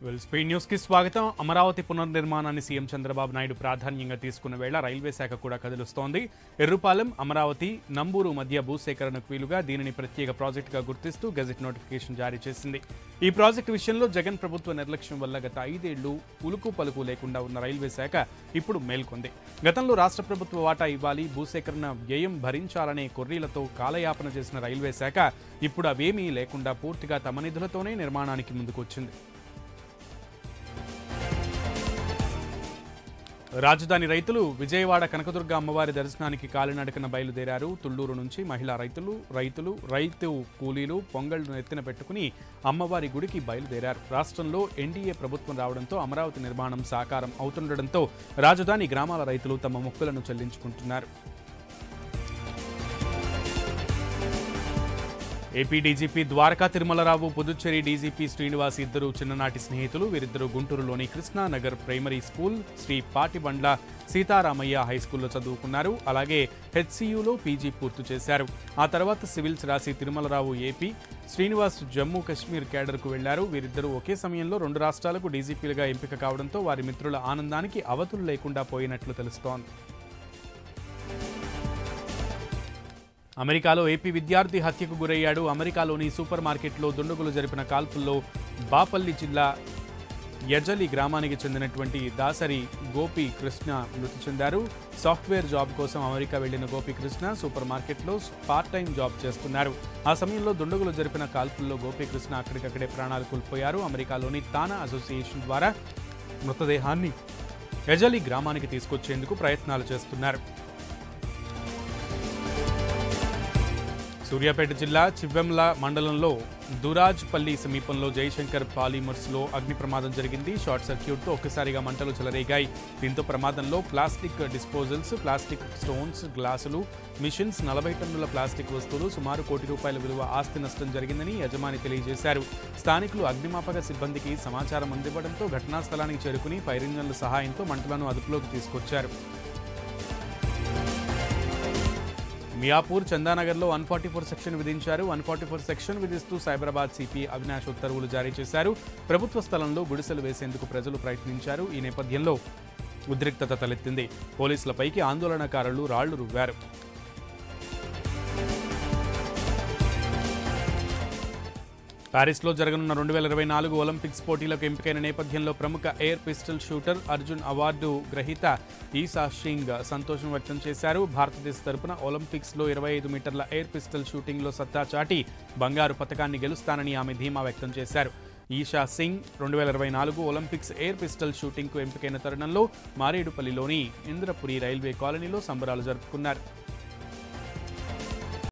well speed news కి స్వాగతం అమరావతి పునర్నిర్మాణాన్ని సీఎం చంద్రబాబు నాయుడు ప్రాధాన్యంగా తీసుకున్న వేళ రైల్వే శాఖ కూడా కదులుస్తోంది ఎర్రుపాలెం అమరావతి నంబూరు మధ్య భూసేకరణకు వీలుగా దీనిని ప్రత్యేక ప్రాజెక్టుగా గుర్తిస్తూ గెజెట్ నోటిఫికేషన్ జారీ చేసింది ఈ ప్రాజెక్టు విషయంలో జగన్ ప్రభుత్వ నిర్లక్ష్యం వల్ల గత ఐదేళ్లు ఉలుకు పలుకు లేకుండా ఉన్న రైల్వే శాఖ ఇప్పుడు మేల్కొంది గతంలో రాష్ట్ర ప్రభుత్వ వాటా ఇవ్వాలి భూసేకరణ వ్యయం భరించాలనే కొర్రీలతో కాలయాపన చేసిన రైల్వే శాఖ ఇప్పుడు అవేమీ లేకుండా పూర్తిగా తమ నిధులతోనే నిర్మాణానికి ముందుకొచ్చింది రాజధాని రైతులు విజయవాడ కనకదుర్గ అమ్మవారి దర్శనానికి కాలినడకన బయలుదేరారు తుళ్లూరు నుంచి మహిళా రైతులు రైతులు రైతు కూలీలు పొంగళ్లను ఎత్తిన పెట్టుకుని అమ్మవారి గుడికి బయలుదేరారు రాష్ట్రంలో ఎన్డీఏ ప్రభుత్వం రావడంతో అమరావతి నిర్మాణం సాకారం అవుతుండటంతో రాజధాని గ్రామాల రైతులు తమ మొక్కులను చెల్లించుకుంటున్నారు AP DGP Dwaraka Tirumala Rao Puducherry DGP Srinivas ఇద్దరు చిన్ననాటి స్నేహితులు వీరిద్దరూ గుంటూరులోని Krishnanagar primary school Sri Patibandla Seetharamaiah high స్కూల్లో చదువుకున్నారు అలాగే హెచ్సియులో పీజీ పూర్తి చేశారు ఆ తర్వాత సివిల్స్ రాసి తిరుమలరావు ఏపీ శ్రీనివాస్ జమ్మూ కాశ్మీర్ కేడర్కు వెళ్లారు వీరిద్దరూ ఒకే సమయంలో రెండు రాష్ట్రాలకు డీజీపీలుగా ఎంపిక కావడంతో వారి మిత్రుల ఆనందానికి అవతులు లేకుండా పోయినట్లు తెలుస్తోంది అమెరికాలో ఏపీ విద్యార్థి హత్యకు గురయ్యాడు అమెరికాలోని సూపర్ మార్కెట్లో దుండగులు జరిపిన కాల్పుల్లో బాపల్లి జిల్లా యజలి గ్రామానికి చెందినటువంటి దాసరి గోపి కృష్ణ మృతి చెందారు సాఫ్ట్వేర్ జాబ్ కోసం అమెరికా వెళ్లిన గోపి కృష్ణ సూపర్ మార్కెట్లో పార్ట్ టైం జాబ్ చేస్తున్నారు ఆ సమయంలో దుండగులు జరిపిన కాల్పుల్లో గోపి కృష్ణ అక్కడికక్కడే ప్రాణాలు కోల్పోయారు అమెరికాలోని తానా అసోసియేషన్ ద్వారా మృతదేహాన్ని యజలి గ్రామానికి తీసుకొచ్చేందుకు ప్రయత్నాలు చేస్తున్నారు సూర్యాపేట జిల్లా చివ్వెంల మండలంలో దురాజ్పల్లి సమీపంలో జయశంకర్ పాలిమర్స్లో అగ్ని ప్రమాదం జరిగింది షార్ట్ సర్క్యూట్తో ఒక్కసారిగా మంటలు చెలరేగాయి దీంతో ప్రమాదంలో ప్లాస్టిక్ డిస్పోజల్స్ ప్లాస్టిక్ స్టోన్స్ గ్లాసులు మిషన్స్ నలభై టన్నుల ప్లాస్టిక్ వస్తువులు సుమారు కోటి రూపాయల విలువ ఆస్తి నష్టం జరిగిందని యజమాని తెలియజేశారు స్థానికులు అగ్నిమాపక సిబ్బందికి సమాచారం అందివ్వడంతో ఘటనా స్థలానికి చేరుకుని ఫైర్ ఇంజన్ల సహాయంతో మంటలను అదుపులోకి తీసుకొచ్చారు మియాపూర్ చందానగర్లో వన్ ఫార్టీ ఫోర్ సెక్షన్ విధించారు వన్ ఫార్టీ ఫోర్ సెక్షన్ విధిస్తూ సైబరాబాద్ సిపి అవినాష్ ఉత్తర్వులు జారీ చేశారు ప్రభుత్వ స్థలంలో గుడిసెలు వేసేందుకు ప్రజలు ప్రయత్నించారు ఈ నేపథ్యంలో ఉద్రిక్తత తలెత్తింది పోలీసులపైకి ఆందోళనకారులు రాళ్లు రువ్వారు ప్యారిస్లో జరగనున్న రెండు వేల ఇరవై నాలుగు ఒలింపిక్స్ పోటీలకు ఎంపికైన నేపథ్యంలో ప్రముఖ air pistol shooter Arjun award గ్రహీత ఈసా సింగ్ సంతోషం వ్యక్తం చేశారు భారతదేశ తరపున ఒలింపిక్స్లో ఇరవై ఐదు మీటర్ల ఎయిర్ పిస్టల్ షూటింగ్లో సత్తా చాటి బంగారు పథకాన్ని గెలుస్తానని ఆమె ధీమా వ్యక్తం చేశారు ఈషా సింగ్ రెండు వేల ఇరవై నాలుగు ఒలింపిక్స్ ఎయిర్ పిస్టల్ షూటింగ్కు ఎంపికైన తరుణంలో మారేడుపల్లిలోని ఇంద్రపురి రైల్వే కాలనీలో సంబరాలు జరుపుకున్నారు